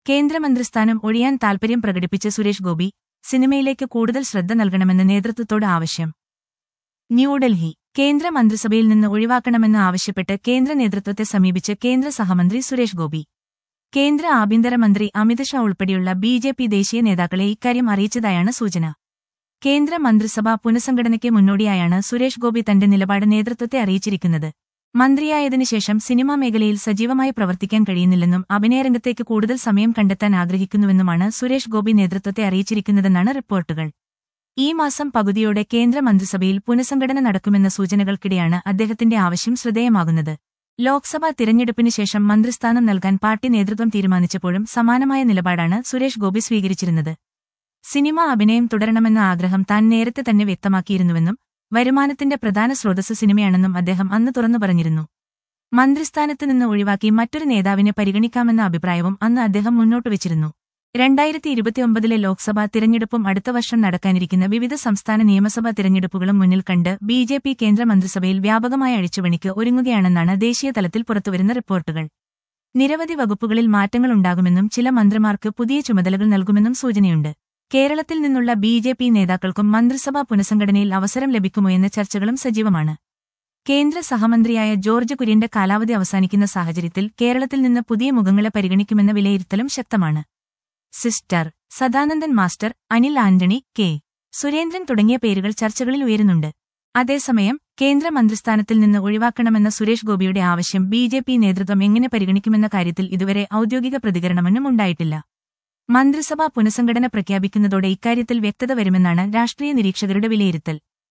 കേന്ദ്രമന്ത്രിസ്ഥാനം ഒഴിയാൻ താൽപര്യം പ്രകടിപ്പിച്ച സുരേഷ് ഗോപി സിനിമയിലേക്ക് കൂടുതൽ ശ്രദ്ധ നൽകണമെന്ന് നേതൃത്വത്തോട് ആവശ്യം ന്യൂഡൽഹി കേന്ദ്ര മന്ത്രിസഭയിൽ നിന്ന് ഒഴിവാക്കണമെന്ന് ആവശ്യപ്പെട്ട് കേന്ദ്ര നേതൃത്വത്തെ സമീപിച്ച് കേന്ദ്ര സഹമന്ത്രി സുരേഷ് ഗോപി കേന്ദ്ര ആഭ്യന്തരമന്ത്രി അമിത് ഷാ ഉൾപ്പെടെയുള്ള ബി ജെ പി ദേശീയ നേതാക്കളെ ഇക്കാര്യം അറിയിച്ചതായാണ് സൂചന കേന്ദ്ര മന്ത്രിസഭ പുനഃസംഘടനയ്ക്ക് മുന്നോടിയായാണ് സുരേഷ് ഗോപി തന്റെ നിലപാട് നേതൃത്വത്തെ അറിയിച്ചിരിക്കുന്നത് മന്ത്രിയായതിനു ശേഷം സിനിമാ മേഖലയിൽ സജീവമായി പ്രവർത്തിക്കാൻ കഴിയുന്നില്ലെന്നും അഭിനയരംഗത്തേക്ക് കൂടുതൽ സമയം കണ്ടെത്താൻ ആഗ്രഹിക്കുന്നുവെന്നുമാണ് സുരേഷ് ഗോപി നേതൃത്വത്തെ അറിയിച്ചിരിക്കുന്നതെന്നാണ് റിപ്പോർട്ടുകൾ ഈ മാസം പകുതിയോടെ കേന്ദ്ര മന്ത്രിസഭയിൽ പുനഃസംഘടന നടക്കുമെന്ന സൂചനകൾക്കിടെയാണ് അദ്ദേഹത്തിന്റെ ആവശ്യം ശ്രദ്ധേയമാകുന്നത് ലോക്സഭാ തിരഞ്ഞെടുപ്പിന് ശേഷം മന്ത്രിസ്ഥാനം നൽകാൻ പാർട്ടി നേതൃത്വം തീരുമാനിച്ചപ്പോഴും സമാനമായ നിലപാടാണ് സുരേഷ് ഗോപി സ്വീകരിച്ചിരുന്നത് സിനിമ അഭിനയം തുടരണമെന്ന ആഗ്രഹം താൻ നേരത്തെ തന്നെ വ്യക്തമാക്കിയിരുന്നുവെന്നും വരുമാനത്തിന്റെ പ്രധാന സ്രോതസ് സിനിമയാണെന്നും അദ്ദേഹം അന്ന് തുറന്നു പറഞ്ഞിരുന്നു മന്ത്രിസ്ഥാനത്ത് നിന്ന് ഒഴിവാക്കി മറ്റൊരു നേതാവിനെ പരിഗണിക്കാമെന്ന അഭിപ്രായവും അന്ന് അദ്ദേഹം മുന്നോട്ട് വച്ചിരുന്നു രണ്ടായിരത്തി ഇരുപത്തിയൊമ്പതിലെ ലോക്സഭാ തിരഞ്ഞെടുപ്പും അടുത്ത വർഷം നടക്കാനിരിക്കുന്ന വിവിധ സംസ്ഥാന നിയമസഭാ തിരഞ്ഞെടുപ്പുകളും മുന്നിൽ കണ്ട് ബി ജെ പി കേന്ദ്ര മന്ത്രിസഭയിൽ വ്യാപകമായ അഴിച്ചുപണിക്ക് ഒരുങ്ങുകയാണെന്നാണ് ദേശീയ തലത്തിൽ പുറത്തുവരുന്ന റിപ്പോർട്ടുകൾ നിരവധി വകുപ്പുകളിൽ മാറ്റങ്ങളുണ്ടാകുമെന്നും ചില മന്ത്രിമാർക്ക് പുതിയ ചുമതലകൾ നൽകുമെന്നും സൂചനയുണ്ട് കേരളത്തിൽ നിന്നുള്ള ബി ജെ പി നേതാക്കൾക്കും മന്ത്രിസഭാ പുനഃസംഘടനയിൽ അവസരം ലഭിക്കുമോ എന്ന ചർച്ചകളും സജീവമാണ് കേന്ദ്ര സഹമന്ത്രിയായ ജോർജ് കുര്യന്റെ കാലാവധി അവസാനിക്കുന്ന സാഹചര്യത്തിൽ കേരളത്തിൽ നിന്ന് പുതിയ മുഖങ്ങളെ പരിഗണിക്കുമെന്ന വിലയിരുത്തലും ശക്തമാണ് sister Sadanandan master Anil Antony K Surendran തുടങ്ങിയ പേരുകൾ ചർച്ചകളിൽ ഉയരുന്നുണ്ട് അതേസമയം കേന്ദ്ര മന്ത്രിസ്ഥാനത്തിൽ നിന്ന് ഒഴിവാക്കണമെന്ന സുരേഷ് ഗോപിയുടെ ആവശ്യം ബി ജെ പി നേതൃത്വം എങ്ങനെ പരിഗണിക്കുമെന്ന കാര്യത്തിൽ ഇതുവരെ ഔദ്യോഗിക പ്രതികരണമൊന്നും ഉണ്ടായിട്ടില്ല മന്ത്രിസഭാ പുനഃസംഘടന പ്രഖ്യാപിക്കുന്നതോടെ ഇക്കാര്യത്തിൽ വ്യക്തത വരുമെന്നാണ് രാഷ്ട്രീയ നിരീക്ഷകരുടെ വിലയിരുത്തൽ